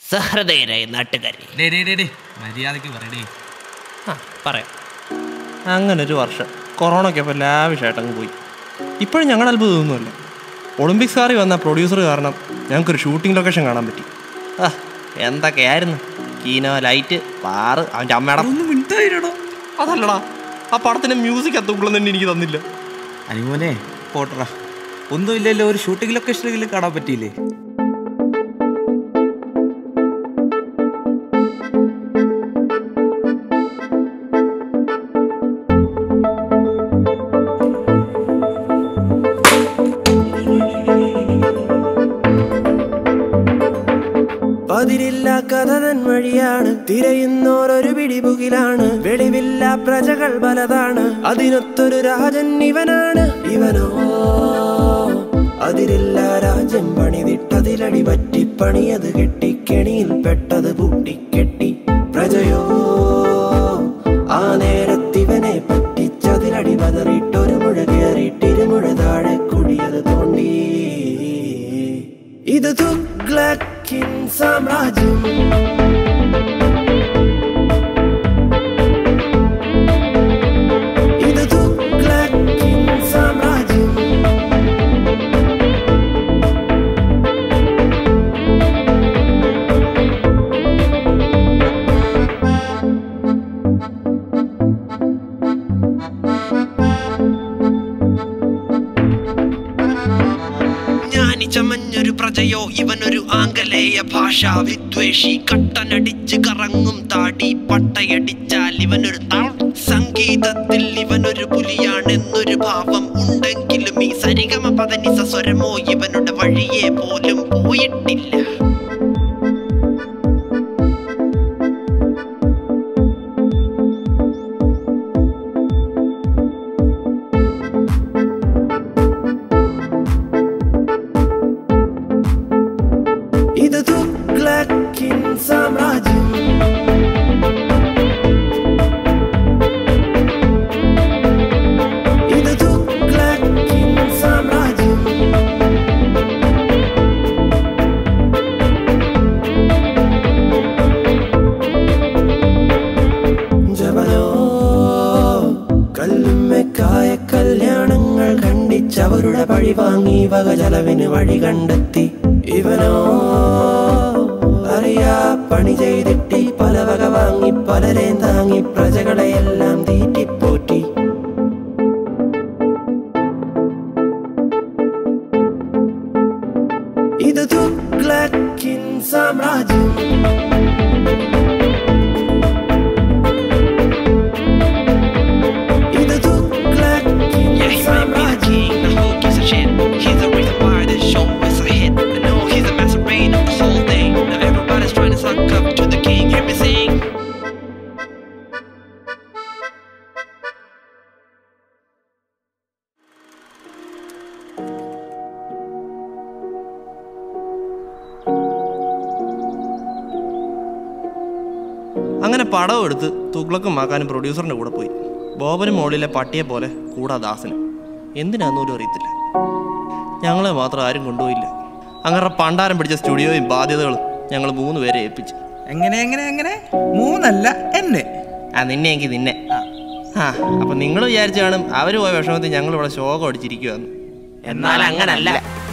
സഹൃദയരായ നാട്ടുകാരെ day day day day മര്യാദക്ക് പറയടേ ആ പറയാം അങ്ങനെ ഒരു വർഷം കൊറോണയ്ക്കൊപ്പം ലാവിഷായിട്ട് അങ്ങ് പോയി ഇപ്പോഴും ഞങ്ങളുടെ അത്ഭുതമൊന്നുമില്ല ഒളിമ്പിക്സ് കാറി വന്ന പ്രൊഡ്യൂസർ കാരണം ഞങ്ങൾക്കൊരു ഷൂട്ടിംഗ് ലൊക്കേഷൻ കാണാൻ പറ്റി ആ എന്തൊക്കെയായിരുന്നു കീനോ ലൈറ്റ് പാറ് അവൻ്റെ അമ്മയുടെ ഒന്ന് മിണ്ടായിരടോ അതല്ലടാ ആ പടത്തിൻ്റെ മ്യൂസിക് അത്തുക്കുള്ള തന്നെ എനിക്ക് തന്നില്ല അനിമോനെ പോട്ടറാ ഒന്നുമില്ലല്ലോ ഒരു ഷൂട്ടിംഗ് ലൊക്കേഷനിലെങ്കിലും കാണാൻ പറ്റിയില്ലേ പതിരില്ല കഥതൻ വഴിയാണ് തിരയുന്നോരൊരു പിടിപുകിലാണ് വെളിവില്ല പ്രജകൾ പലതാണ് അതിനൊത്തൊരു രാജൻ ഇവനാണ് ഇവനോ അതിരില്ല രാജ്യം പണിതിട്ടതിലടി പറ്റി പണിയത് കെട്ടി കെണിയിൽ പെട്ടത് പൂട്ടിക്കെട്ടി പ്രജയോ ആ നേരത്തിവനെ പറ്റിച്ചതിലടി പതറിയിട്ടൊരു മുഴ കയറിയിട്ടിരുമുഴ താഴെ കുടിയത് തോണ്ടി ഇത് തുഗ്ലക്കിൻ സാമ്രാജ്യം ഇത് തുഗ്ലക്കിൻ സാമ്രാജ്യം ഞാനി ചമഞ്ഞൊരു പ്രജയോ ഇവനൊരു ആംഗലേയ ഭാഷാ വിദ്വേഷി കട്ടനടിച്ച് കറങ്ങും താടി പട്ടയടിച്ചാൽ ഇവനൊരു താൾ സംഗീതത്തിൽ ഇവനൊരു പുലിയാണെന്നൊരു ഭാവം ഉണ്ടെങ്കിലും ഈ സരിഗമ പതനിസ സ്വരമോ ഇവനുടെ വഴിയെ പോലും പോയിട്ടില്ല ഇത് തുഗ്ലക്കിൻ സാമ്രാജ്യം ഇത് തുഗ്ലക്കിൻ സാമ്രാജ്യം ജപനോ കല്ലുമ്മക്കായ കല്യാണങ്ങൾ ഖണ്ഡിച്ചവരുടെ പഴി വാങ്ങി വക ചെലവിന് വഴി കണ്ടെത്തി ഇവനോ അറിയാ പണി ചെയ്തിട്ടി പല വക വാങ്ങി പലരെയും താങ്ങി പ്രജകളെയെല്ലാം തീറ്റിപ്പോറ്റി ഇത് തുഗ്ലക്കിൻ സാമ്രാജ്യം ഇത് തുഗ്ലക്കിൻ Yeah, he might be the സാമ്രാജ്യം king, the whole gives a shit. He's the reason why this show is a hit. I know he's the master brain of the whole thing. Now everybody's trying to suck up to the king. Hear me sing. അങ്ങനെ പടം എടുത്ത് തുഗ്ലക്കും മാക്കാനും പ്രൊഡ്യൂസറിൻ്റെ കൂടെ പോയി ബോബനും മോളിലെ പട്ടിയെ പോലെ കൂടാ ദാസനും എന്തിനാന്നോലും അറിയത്തില്ല ഞങ്ങളെ മാത്രം ആരും കൊണ്ടുപോയില്ല അങ്ങനെ പണ്ടാരം പിടിച്ച സ്റ്റുഡിയോയും ബാധ്യതകളും ഞങ്ങൾ മൂന്ന് പേരെ ഏൽപ്പിച്ചു എങ്ങനെ എങ്ങനെ എങ്ങനെ മൂന്നല്ല എന്നെ ആ നിന്നെ എങ്കിൽ നിന്നെ ആ അപ്പൊ നിങ്ങൾ വിചാരിച്ചു കാണും അവർ പോയ വിഷമത്തിൽ ഞങ്ങൾ ഇവിടെ ശോകം അടിച്ചിരിക്കുവാന്ന് എന്നാൽ അങ്ങനല്ല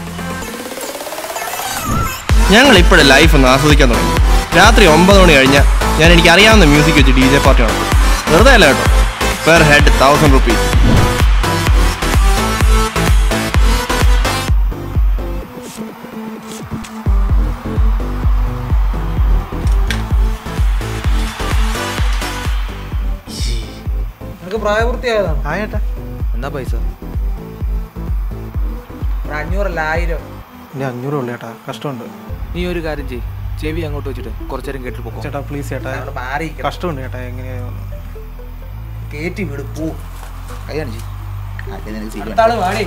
ഞങ്ങൾ ഇപ്പോഴും ലൈഫ് ഒന്ന് ആസ്വദിക്കാൻ തുടങ്ങി രാത്രി ഒമ്പത് മണി കഴിഞ്ഞാൽ ഞാൻ എനിക്ക് അറിയാവുന്ന മ്യൂസിക് വെച്ച് ഡി ജെ പാർട്ടി നടത്തും വെറുതെ അല്ല കേട്ടോ പെർ ഹെഡ് തൗസൻഡ് റുപ്പീസ് നിനക്ക് പ്രായപൂർത്തിയായതാണ് ആയേട്ടാ എന്നാ പൈസ ഒരു അഞ്ഞൂറല്ല ആയിരം എൻ്റെ അഞ്ഞൂറ് ഉള്ളു ചേട്ടാ കഷ്ടമുണ്ട് നീ ഒരു കാര്യം ചെയ്യ് ചെവി അങ്ങോട്ട് വെച്ചിട്ട് കുറച്ചേരം കേട്ടിട്ട് പോക്കോ ചേട്ടാ പ്ലീസ് ചേട്ടാ അവിടെ മാറി കഷ്ടമുണ്ട് ചേട്ടാ എങ്ങനെയാ കേറ്റി വിട് പോ കൈയാണ് ചെയ്യ് അല്ലേ നിനക്ക് ശരിയാണ് അടുത്താള് വാടി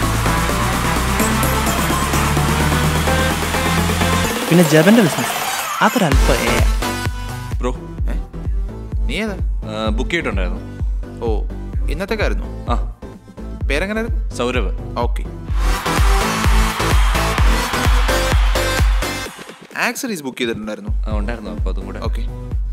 പിന്നെ ജബന്റെ ബിസിനസ് അതൊരല്പ ഏ ബ്രോ ഏ? നീ ഏതാ ബുക്ക് ചെയ്തിട്ടുണ്ടായിരുന്നു ഓ ഇന്നത്തേക്കായിരുന്നു ആ പേരെങ്ങനായിരുന്നു സൗരവ് ഓക്കെ ആക്സറീസ് ബുക്ക് ചെയ്തിട്ടുണ്ടായിരുന്നു ആ ഉണ്ടായിരുന്നു അപ്പോൾ അതും കൂടെ ഓക്കെ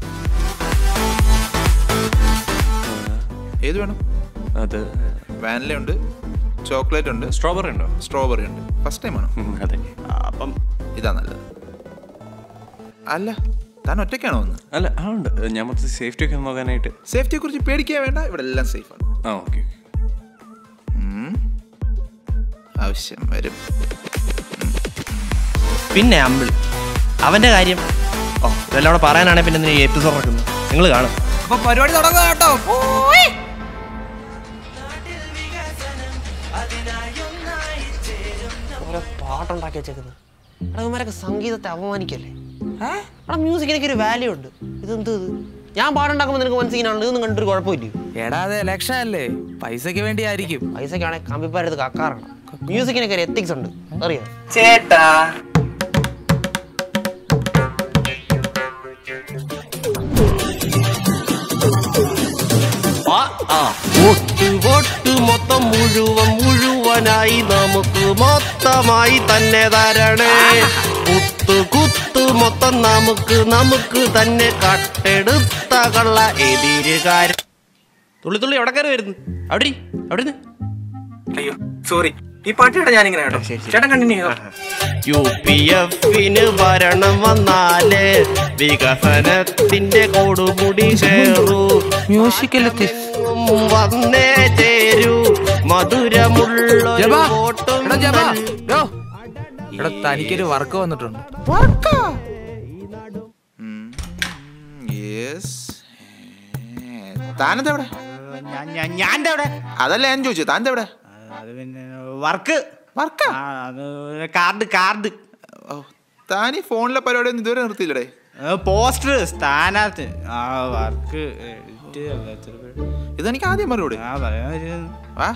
ഏത് വേണം അത് വാനില ഉണ്ട് ചോക്ലേറ്റ് ഉണ്ട് സ്ട്രോബെറി ഉണ്ടോ സ്ട്രോബെറി ഉണ്ട് ഫസ്റ്റ് ടൈം ആണോ ഉം, അതെ അപ്പം ഇതാ നല്ലത് അല്ല താൻ ഒറ്റയ്ക്കാണോ വന്ന് അല്ല ആ ഉണ്ട് ഞാൻ മൊത്തം സേഫ്റ്റി ഒക്കെ ഒന്ന് നോക്കാനായിട്ട് സേഫ്റ്റിയെ കുറിച്ച് പേടിക്കാൻ വേണ്ട ഇവിടെ എല്ലാം സേഫാണ് ആ ഓക്കെ ആവശ്യം വരും പിന്നെ അമ്പിൾ അവന്റെ കാര്യം ഓ ഇതെല്ലാം കൂടെ പറയാനാണെങ്കിൽ പിന്നെ എന്തിനാ ഈ എപ്പിസോഡ് ഇറക്കുന്നത് നിങ്ങൾ കാണും അപ്പൊ പരിപാടി തുടങ്ങുക കേട്ടോ ഓരോ പാട്ടുണ്ടാക്കി വെച്ചേക്കുന്നത് ഇവന്മാരൊക്കെ സംഗീതത്തെ അപമാനിക്കല്ലേ അവിടെ മ്യൂസിക്കിനൊക്കെ ഒരു വാല്യൂ ഉണ്ട് ഇതെന്ത് ഇത് ഞാൻ പാടുണ്ടാക്കുമ്പോൾ നിനക്ക് മനസ്സിലാണല്ലോ ഇതൊന്നും കണ്ടിട്ട് കുഴപ്പമില്ല എടാ അത് ഇലക്ഷൻ അല്ലേ പൈസക്ക് വേണ്ടി ആയിരിക്കും പൈസക്കാണെങ്കിൽ കമ്പിപ്പാരത് കക്കാറാണ് മ്യൂസിക്കിനൊക്കെ ഒരു എത്തിക്സ് ഉണ്ട് അറിയാം ചേട്ടാ ആ, ആ. വോട്ട് വോട്ട് മൊത്തം മുഴുവൻ മുഴുവനായി നമുക്ക് മൊത്തമായി തന്നെ തരണേ കുത്ത് കുത്ത് മൊത്തം നമുക്ക് നമുക്ക് തന്നെ കട്ടെടുത്ത കള്ള എതിരുകാരൻ തുള്ളി തുള്ളി എവിടെ കയറി വരുന്നു അവിടെ ഇരി, അവിടെ ഇരുന്ന്. അയ്യോ സോറി ഈ പാട്ടിയുടെ ഞാനിങ്ങനെ കേട്ടോ ചേട്ടൻ കണ്ടിന്യൂ ചെയ്തോ യു പി എഫിന് ഭരണം വന്നാല് വികസനത്തിന്റെ കൊടുമുടി ചേറൂ മ്യൂസിക്കൽ വന്നേ ചേരൂ മധുരമുള്ള ജപാ, വോട്ടും എടാ ജപാ, യോ. എടാ തനിക്കൊരു വർക്ക് വന്നിട്ടുണ്ട് യെസ് താനെന്താ എവിടെ ഞാൻ അവിടെ അതല്ല ഞാൻ ചോദിച്ചു താൻ എവിടെ അത് പിന്നെ വർക്ക് വർക്കാ കാർഡ് കാർഡ് ഓ താൻ ഈ ഫോണിലെ പരിപാടി ഒന്നും ഇതുവരെ നിർത്തിയില്ലടേ പോസ്റ്റർ സ്ഥാനാർത്ഥി ആ വർക്ക് ഇതെനിക്ക് ആദ്യം മറുപടി ആ പറയാൻ വാ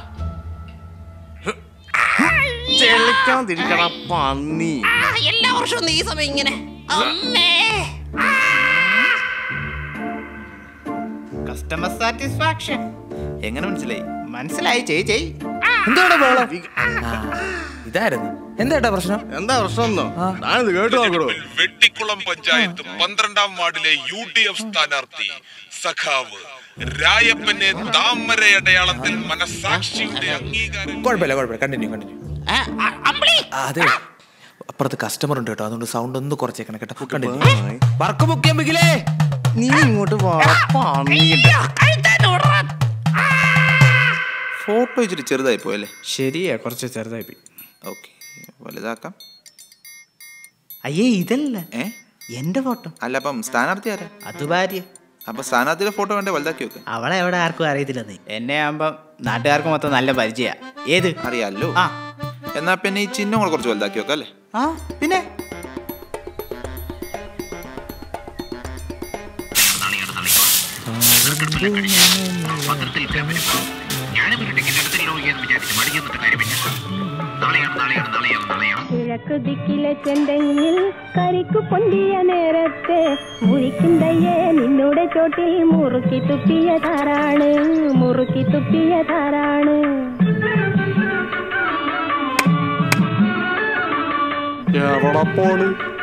ചെളിക്കാൻ തിരിക്കണ പന്നി എല്ലാ വർഷവും ഈ സമയം ഇങ്ങനെ അമ്മേ കസ്റ്റമർ സാറ്റിസ്ഫാക്ഷൻ എങ്ങനെ മനസ്സിലായി മനസ്സിലായി ചെയ് ചെയ് എന്താണ് ബഹളം ആ, ഇതായിരുന്നു എന്താ പ്രശ്നം എന്താ പ്രശ്നം ഞാനിത് കേട്ടു നോക്കണോ വെട്ടിക്കുളം പഞ്ചായത്ത് പന്ത്രണ്ടാം വാർഡിലെ യു ഡി എഫ് സ്ഥാനാർത്ഥി സഖാവ് രായപ്പനെ താമരയടയാളത്തിൽ മനസാക്ഷിയുടെ അംഗീകാരം കുഴപ്പമില്ല കുഴപ്പമില്ല കണ്ടിന്യൂ കണ്ടിന്യൂ അതെ അപ്പുറത്ത് കസ്റ്റമർ ഉണ്ട് കേട്ടോ അതുകൊണ്ട് സൗണ്ട് ഒന്ന് കുറച്ചേക്കണം കേട്ടോ കണ്ടിന്യൂ വർക്ക് ബുക്ക് ചെയ്യുമ്പോഴേ നീ ഇങ്ങോട്ട് വാ പന്നിയുടെ ഫോട്ടോ ഇച്ചിരി ചെറുതായി പോയല്ലേ ശരിയാ കുറച്ച് ചെറുതായി പോയി ഓക്കെ വലുതാക്കാം അയ്യേ ഇതല്ല ഏ എന്റെ ഫോട്ടോ അല്ല അപ്പം സ്ഥാനാർത്ഥി ആരാ അത് ഭാര്യ അപ്പൊ സ്ഥാനാർത്ഥിയുടെ ഫോട്ടോ വേണ്ട വലുതാക്കി വെക്ക് അവളെ എവിടെ ആർക്കും അറിയത്തില്ലെന്ന് എന്നെ ആകുമ്പം നാട്ടുകാർക്ക് മൊത്തം നല്ല പരിചയ ഏത് അറിയാലോ ആ എന്നാ പിന്നെ ഈ ചിഹ്നം കൂടെ കുറച്ച് വലുതാക്കി വെക്കാം അല്ലേ ആ പിന്നെ കിഴക്ക് ദിക്കിലെ ചെന്തെങ്ങിൽ കരിക്കു പൊന്തിയ നേരത്തെ മുഴിക്കുന്തയ്യേ നിന്നുടെ ചോട്ടിൽ മുറുക്കി തുപ്പിയതാരാണ് മുറുക്കി തുപ്പിയതാരാണ് എവിടെ പോണ്